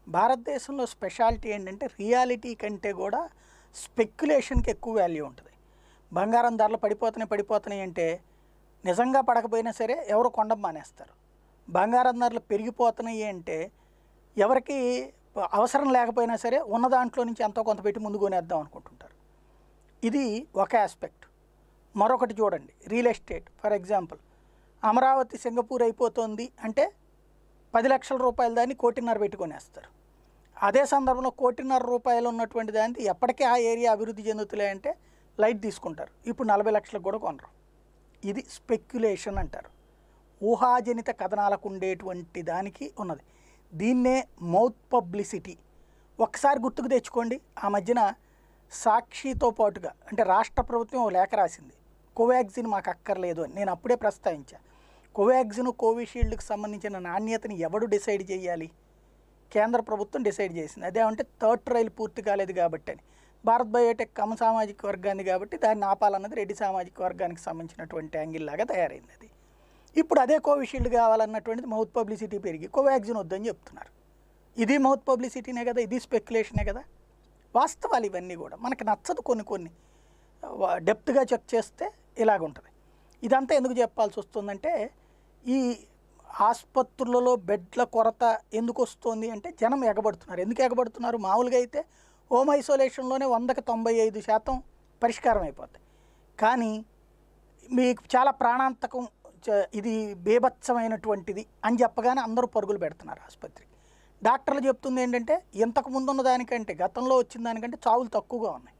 భారతదేశంలో స్పెషాలిటీ ఏంటంటే రియాలిటీ కంటే కూడా స్పెక్యులేషన్కి ఎక్కువ వాల్యూ ఉంటుంది బంగారం ధరలు పడిపోతున్నాయి పడిపోతున్నాయి అంటే నిజంగా పడకపోయినా సరే ఎవరు కొండం మానేస్తారు బంగారం ధరలు పెరిగిపోతున్నాయి అంటే ఎవరికి అవసరం లేకపోయినా సరే ఉన్న దాంట్లో నుంచి ఎంతో కొంత పెట్టి ముందు కొనేద్దాం అనుకుంటుంటారు ఇది ఒక ఆస్పెక్ట్ మరొకటి చూడండి real estate for example Amaravati Singapore అయిపోతుంది అంటే పది లక్షల రూపాయల దాన్ని కోటిన్నర పెట్టుకొనేస్తారు అదే సందర్భంలో కోటిన్నర రూపాయలు ఉన్నటువంటి దాన్ని ఎప్పటికీ ఆ ఏరియా అభివృద్ధి చెందుతులే అంటే లైట్ తీసుకుంటారు ఇప్పుడు నలభై లక్షలకు కూడా కొనరు ఇది స్పెక్యులేషన్ అంటారు ఊహాజనిత కథనాలకు ఉండేటువంటి దానికి ఉన్నది దీన్నే మౌత్ పబ్లిసిటీ ఒక్కసారి గుర్తుకు తెచ్చుకోండి ఆ మధ్యన సాక్షితో పాటుగా అంటే రాష్ట్ర ప్రభుత్వం ఓ లేఖ రాసింది కోవాక్సిన్ మాకు అక్కర్లేదు అని నేను అప్పుడే ప్రస్తావించా కోవాక్సిన్ కోవిషీల్డ్కి సంబంధించిన నాణ్యతని ఎవడు డిసైడ్ చేయాలి కేంద్ర ప్రభుత్వం డిసైడ్ చేసింది అదేమంటే థర్డ్ ట్రయల్ పూర్తి కాలేదు కాబట్టి అని భారత్ బయోటెక్ కమ సామాజిక వర్గాన్ని కాబట్టి దాన్ని ఆపాలన్నది రెడ్డి సామాజిక వర్గానికి సంబంధించినటువంటి యాంగిల్ లాగా తయారైంది అది ఇప్పుడు అదే కోవిషీల్డ్ కావాలన్నటువంటిది మౌత్ పబ్లిసిటీ పెరిగి కోవాక్సిన్ వద్దని చెప్తున్నారు ఇది మౌత్ పబ్లిసిటీనే కదా ఇది స్పెక్యులేషనే కదా వాస్తవాలు ఇవన్నీ కూడా మనకి నచ్చదు కొన్ని కొన్ని డెప్త్గా చెక్ చేస్తే ఇలాగ ఉంటుంది ఇదంతా ఎందుకు చెప్పాల్సి వస్తుందంటే ఈ ఆసుపత్రులలో బెడ్ల కొరత ఎందుకు వస్తుంది అంటే జనం ఎగబడుతున్నారు ఎందుకు ఎగబడుతున్నారు మామూలుగా అయితే హోమ్ ఐసోలేషన్లోనే వందకి తొంభై ఐదు శాతం పరిష్కారం అయిపోతాయి కానీ మీకు చాలా ప్రాణాంతకం చ- ఇది బీభత్సమైనటువంటిది అని చెప్పగానే అందరూ పరుగులు పెడుతున్నారు ఆసుపత్రికి డాక్టర్లు చెప్తుంది ఏంటంటే ఇంతకు ముందు ఉన్న దానికంటే గతంలో వచ్చిన దానికంటే చావులు తక్కువగా ఉన్నాయి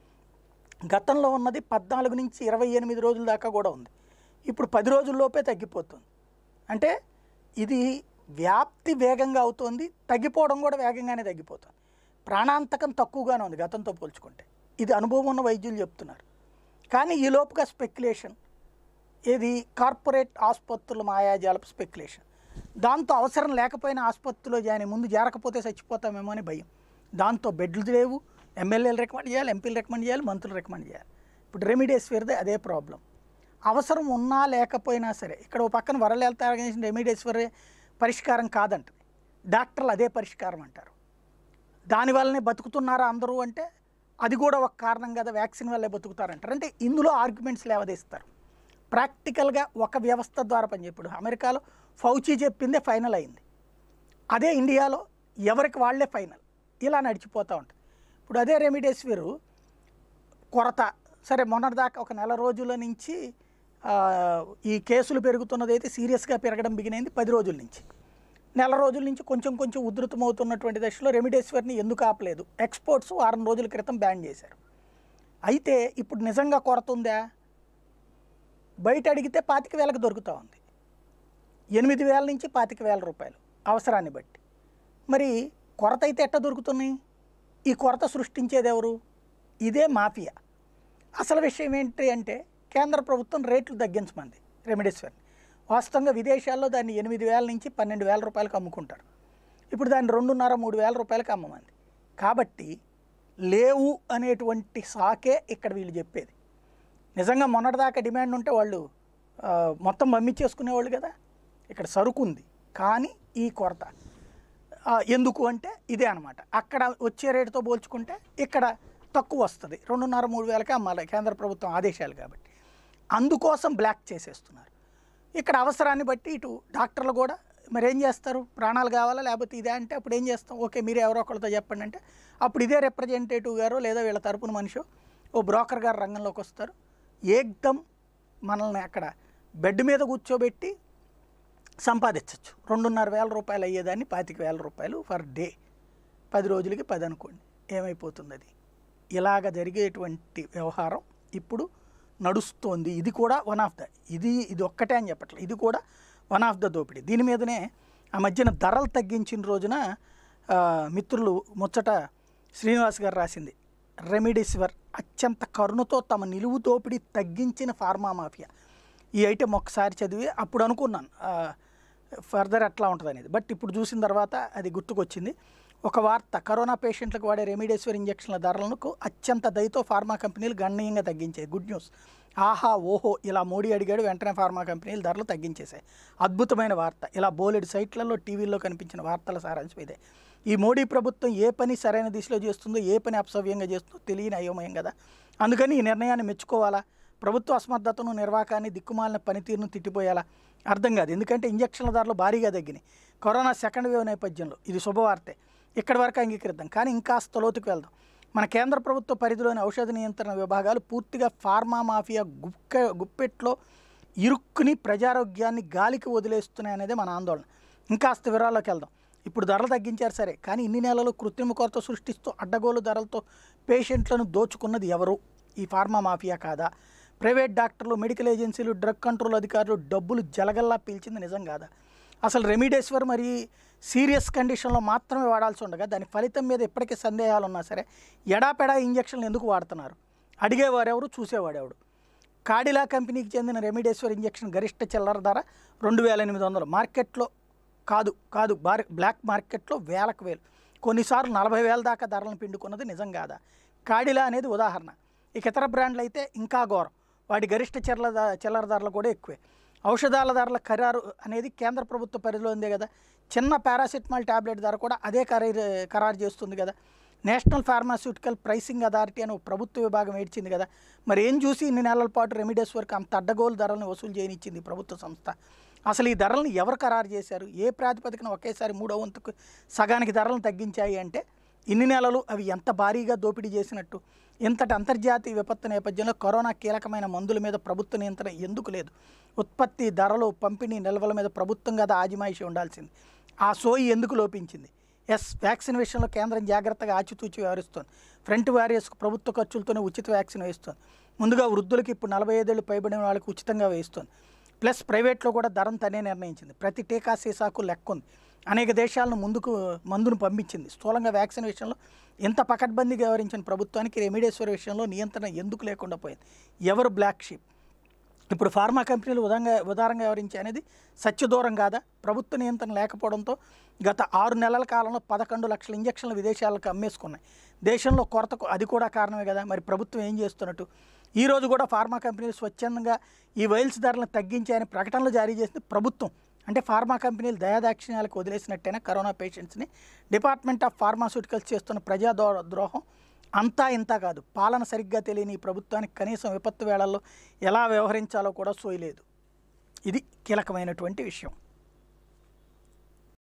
గతంలో ఉన్నది పద్నాలుగు నుంచి ఇరవై ఎనిమిది రోజుల దాకా కూడా ఉంది ఇప్పుడు పది రోజుల్లోపే తగ్గిపోతుంది అంటే ఇది వ్యాప్తి వేగంగా అవుతోంది తగ్గిపోవడం కూడా వేగంగానే తగ్గిపోతుంది ప్రాణాంతకం తక్కువగానే ఉంది గతంతో పోల్చుకుంటే ఇది అనుభవం ఉన్న వైద్యులు చెప్తున్నారు కానీ ఈ లోపుగా స్పెక్యులేషన్ ఏది కార్పొరేట్ ఆసుపత్రుల మాయాజాలపు స్పెక్యులేషన్ దాంతో అవసరం లేకపోయినా ఆసుపత్రిలో జాయిన్ ముందు చేరకపోతే చచ్చిపోతామేమో అని భయం దాంతో బెడ్లు లేవు ఎమ్మెల్యేలు రికమెండ్ చేయాలి ఎంపీలు రికమెండ్ చేయాలి మంత్రులు రికమెండ్ చేయాలి ఇప్పుడు రెమిడేశ్వర్దే అదే ప్రాబ్లం అవసరం ఉన్నా లేకపోయినా సరే ఇక్కడ ఓ పక్కన వరల్డ్ హెల్త్ ఆర్గనైజేషన్ రెమిడేశ్వరే పరిష్కారం కాదంటది డాక్టర్లు అదే పరిష్కారం అంటారు దానివల్లనే బతుకుతున్నారా అందరూ అంటే అది కూడా ఒక కారణం కదా వ్యాక్సిన్ వల్లే బతుకుతారంటారు అంటే ఇందులో ఆర్గ్యుమెంట్స్ లేవదీస్తారు ప్రాక్టికల్గా ఒక వ్యవస్థ ద్వారా పనిచేప్పుడు అమెరికాలో ఫౌచీ చెప్పిందే ఫైనల్ అయింది అదే ఇండియాలో ఎవరికి వాళ్ళే ఫైనల్ ఇలా నడిచిపోతూ ఉంటుంది ఇప్పుడు అదే రెమిడేసివిర్ కొరత సరే మొన్నటిదాకా ఒక నెల రోజుల నుంచి ఆ, ఈ కేసులు పెరుగుతున్నది అయితే సీరియస్గా పెరగడం బిగినైంది పది రోజుల నుంచి నెల రోజుల నుంచి కొంచెం కొంచెం ఉధృతమవుతున్నటువంటి దశలో రెమిడేసివిర్ని ఎందుకు ఆపలేదు ఎక్స్పోర్ట్స్ వారం రోజుల క్రితం బ్యాన్ చేశారు అయితే ఇప్పుడు నిజంగా కొరత ఉందా బయట అడిగితే పాతిక వేలకు దొరుకుతూ ఉంది ఎనిమిది వేల నుంచి పాతిక వేల రూపాయలు అవసరాన్ని బట్టి మరి కొరత అయితే ఎట్ట దొరుకుతున్నాయి ఈ కొరత సృష్టించేది ఎవరు ఇదే మాఫియా అసలు విషయం ఏంటి అంటే కేంద్ర ప్రభుత్వం రేట్లు తగ్గించమంది రెమిడేసివిర్ని వాస్తవంగా విదేశాల్లో దాన్ని ఎనిమిది వేల నుంచి పన్నెండు వేల రూపాయలకు అమ్ముకుంటారు ఇప్పుడు దాన్ని రెండున్నర మూడు వేల రూపాయలకు అమ్మమంది కాబట్టి లేవు అనేటువంటి సాకే ఇక్కడ వీళ్ళు చెప్పేది నిజంగా మొన్నటిదాకా డిమాండ్ ఉంటే వాళ్ళు ఆ, మొత్తం పంపించేసుకునేవాళ్ళు కదా ఇక్కడ సరుకు ఉంది కానీ ఈ కొరత ఆ, ఎందుకు అంటే ఇదే అనమాట అక్కడ వచ్చే రేటుతో పోల్చుకుంటే ఇక్కడ తక్కువ వస్తుంది రెండున్నర మూడు వేలకే అమ్మాలి కేంద్ర ప్రభుత్వం ఆదేశాలు కాబట్టి అందుకోసం బ్లాక్ చేసేస్తున్నారు ఇక్కడ అవసరాన్ని బట్టి ఇటు డాక్టర్లు కూడా మరి ఏం చేస్తారు ప్రాణాలు కావాలా లేకపోతే ఇదే అంటే అప్పుడు ఏం చేస్తాం ఓకే మీరు ఎవరో ఒకరితో చెప్పండి అంటే అప్పుడు ఇదే రిప్రజెంటేటివ్ గారు లేదా వీళ్ళ తరపున మనిషి ఓ బ్రోకర్ గారు రంగంలోకి వస్తారు ఏకదం మనల్ని అక్కడ బెడ్ మీద కూర్చోబెట్టి సంపాదించవచ్చు రెండున్నర వేల రూపాయలు అయ్యేదాన్ని పాతిక వేల రూపాయలు ఫర్ డే పది రోజులకి పది అనుకోండి ఏమైపోతుంది అది ఇలాగ జరిగేటువంటి వ్యవహారం ఇప్పుడు నడుస్తోంది ఇది కూడా వన్ ఆఫ్ ద ఇది ఇది ఒక్కటే అని చెప్పట్లేదు ఇది కూడా వన్ ఆఫ్ ద దోపిడీ దీని మీదనే ఆ మధ్యన ధరలు తగ్గించిన రోజున ఆ, మిత్రులు ముచ్చట శ్రీనివాస్ గారు రాసింది రెమిడిసివర్ అత్యంత కరుణతో తమ నిలువు దోపిడీ తగ్గించిన ఫార్మా మాఫియా ఈ ఐటెం ఒక్కసారి చదివి అప్పుడు అనుకున్నాను ఆ, ఫర్దర్ ఎట్లా ఉంటుంది అనేది బట్ ఇప్పుడు చూసిన తర్వాత అది గుర్తుకొచ్చింది ఒక వార్త కరోనా పేషెంట్లకు వాడే రెమిడేసివిర్ ఇంజక్షన్ల ధరలకు అత్యంత దయతో ఫార్మా కంపెనీలు గణనీయంగా తగ్గించాయి గుడ్ న్యూస్ ఆహా ఓహో ఇలా మోడీ అడిగాడు వెంటనే ఫార్మా కంపెనీలు ధరలు తగ్గించేశాయి అద్భుతమైన వార్త ఇలా బోలెడు సైట్లలో టీవీల్లో కనిపించిన వార్తల సారాంశం ఇదే ఈ మోడీ ప్రభుత్వం ఏ పని సరైన దిశలో చేస్తుందో ఏ పని అపసవ్యంగా చేస్తుందో తెలియని అయోమయం కదా అందుకని ఈ నిర్ణయాన్ని మెచ్చుకోవాలా ప్రభుత్వ అసమర్థతను నిర్వాహకాన్ని దిక్కుమాలిన పనితీరును తిట్టిపోయాలా అర్థం కాదు ఎందుకంటే ఇంజక్షన్ల ధరలు భారీగా తగ్గినాయి కరోనా సెకండ్ వేవ్ నేపథ్యంలో ఇది శుభవార్తే ఇక్కడి వరకు అంగీకరిద్దాం కానీ ఇంకాస్త లోతుకు వెళ్దాం మన కేంద్ర ప్రభుత్వ పరిధిలోని ఔషధ నియంత్రణ విభాగాలు పూర్తిగా ఫార్మా మాఫియా గుక్క గుప్పెట్లో ఇరుక్కుని ప్రజారోగ్యాన్ని గాలికి వదిలేస్తున్నాయి అనేది మన ఆందోళన ఇంకాస్త వివరాల్లోకి వెళ్దాం ఇప్పుడు ధరలు తగ్గించారు సరే కానీ ఇన్ని నెలలు కృత్రిమ కొరత సృష్టిస్తూ అడ్డగోలు ధరలతో పేషెంట్లను దోచుకున్నది ఎవరు ఈ ఫార్మా మాఫియా కాదా ప్రైవేట్ డాక్టర్లు మెడికల్ ఏజెన్సీలు డ్రగ్ కంట్రోల్ అధికారులు డబ్బులు జలగల్లా పీల్చింది నిజం కాదా అసలు రెమిడేశ్వర్ మరి సీరియస్ కండిషన్లో మాత్రమే వాడాల్సి ఉండగా దాని ఫలితం మీద ఎప్పటికీ సందేహాలు ఉన్నా సరే ఎడాపెడా ఇంజక్షన్లు ఎందుకు వాడుతున్నారు అడిగేవారెవరు చూసేవాడెవడు కాడిలా కంపెనీకి చెందిన రెమిడేశ్వర్ ఇంజెక్షన్ గరిష్ట చిల్లర ధర రెండు వేల ఎనిమిది వందలు మార్కెట్లో కాదు కాదు బార్ బ్లాక్ మార్కెట్లో వేలకు వేలు కొన్నిసార్లు నలభై వేల దాకా ధరలను పిండుకున్నది నిజం కాదా కాడిలా అనేది ఉదాహరణ ఇక ఇతర బ్రాండ్లు అయితే ఇంకా ఘోరం వాటి గరిష్ట చిల్లర ధ- చిల్లర ధరలు కూడా ఎక్కువే ఔషధాల ధరల ఖరారు అనేది కేంద్ర ప్రభుత్వ పరిధిలో ఉంది కదా చిన్న పారాసిటమాల్ ట్యాబ్లెట్ ధర కూడా అదే ఖరీదు ఖరారు చేస్తుంది కదా నేషనల్ ఫార్మాస్యూటికల్ ప్రైసింగ్ అథారిటీ అని ఒక ప్రభుత్వ విభాగం ఏడ్చింది కదా మరి ఏం చూసి ఇన్ని నెలల పాటు రెమిడేస్ వరకు అంత అడ్డగోలు ధరలను వసూలు చేయనిచ్చింది ఈ ప్రభుత్వ సంస్థ అసలు ఈ ధరలను ఎవరు ఖరారు చేశారు ఏ ప్రాతిపదికన ఒకేసారి మూడో వంతుకు సగానికి ధరలను తగ్గించాయి అంటే ఇన్ని నెలలు అవి ఎంత భారీగా దోపిడీ చేసినట్టు ఇంతటి అంతర్జాతీయ విపత్తు నేపథ్యంలో కరోనా కీలకమైన మందుల మీద ప్రభుత్వ నియంత్రణ ఎందుకు లేదు ఉత్పత్తి ధరలు పంపిణీ నిల్వల మీద ప్రభుత్వం కదా ఆజిమాయిషి ఉండాల్సింది ఆ సోయి ఎందుకు లోపించింది ఎస్ వ్యాక్సిన్ విషయంలో కేంద్రం జాగ్రత్తగా ఆచితూచి వ్యవహరిస్తోంది ఫ్రంట్ వారియర్స్కు ప్రభుత్వ ఖర్చులతోనే ఉచిత వ్యాక్సిన్ వేస్తోంది ముందుగా వృద్ధులకి ఇప్పుడు నలభై ఐదేళ్ళు పైబడిన వాళ్ళకి ఉచితంగా వేస్తోంది ప్లస్ ప్రైవేట్లో కూడా ధరం తనే నిర్ణయించింది ప్రతి టీకా సీసాకు లెక్క ఉంది అనేక దేశాలను ముందుకు మందును పంపించింది స్థూలంగా వ్యాక్సిన్ విషయంలో ఇంత పకడ్బందీగా వ్యవహరించిన ప్రభుత్వానికి రెమిడేశ్వర్ విషయంలో నియంత్రణ ఎందుకు లేకుండా పోయింది ఎవరు బ్లాక్ షీప్ ఇప్పుడు ఫార్మా కంపెనీలు ఉదారంగా ఉదారంగా వ్యవహరించే అనేది సత్యదూరం కాదా ప్రభుత్వ నియంత్రణ లేకపోవడంతో గత ఆరు నెలల కాలంలో పదకొండు లక్షల ఇంజక్షన్లు విదేశాలకు అమ్మేసుకున్నాయి దేశంలో కొరతకు అది కూడా కారణమే కదా మరి ప్రభుత్వం ఏం చేస్తున్నట్టు ఈ రోజు కూడా ఫార్మా కంపెనీలు స్వచ్ఛందంగా ఈ వైల్స్ ధరలను తగ్గించాయని ప్రకటనలు జారీ చేసింది ప్రభుత్వం అంటే ఫార్మా కంపెనీలు దయాదాక్షిణ్యాలకు వదిలేసినట్టేనా కరోనా పేషెంట్స్ని డిపార్ట్మెంట్ ఆఫ్ ఫార్మాస్యూటికల్స్ చేస్తున్న ప్రజా ద్రో- ద్రోహం అంతా ఇంత కాదు పాలన సరిగ్గా తెలియని ఈ ప్రభుత్వానికి కనీసం విపత్తు వేళల్లో ఎలా వ్యవహరించాలో కూడా సోయలేదు ఇది కీలకమైనటువంటి విషయం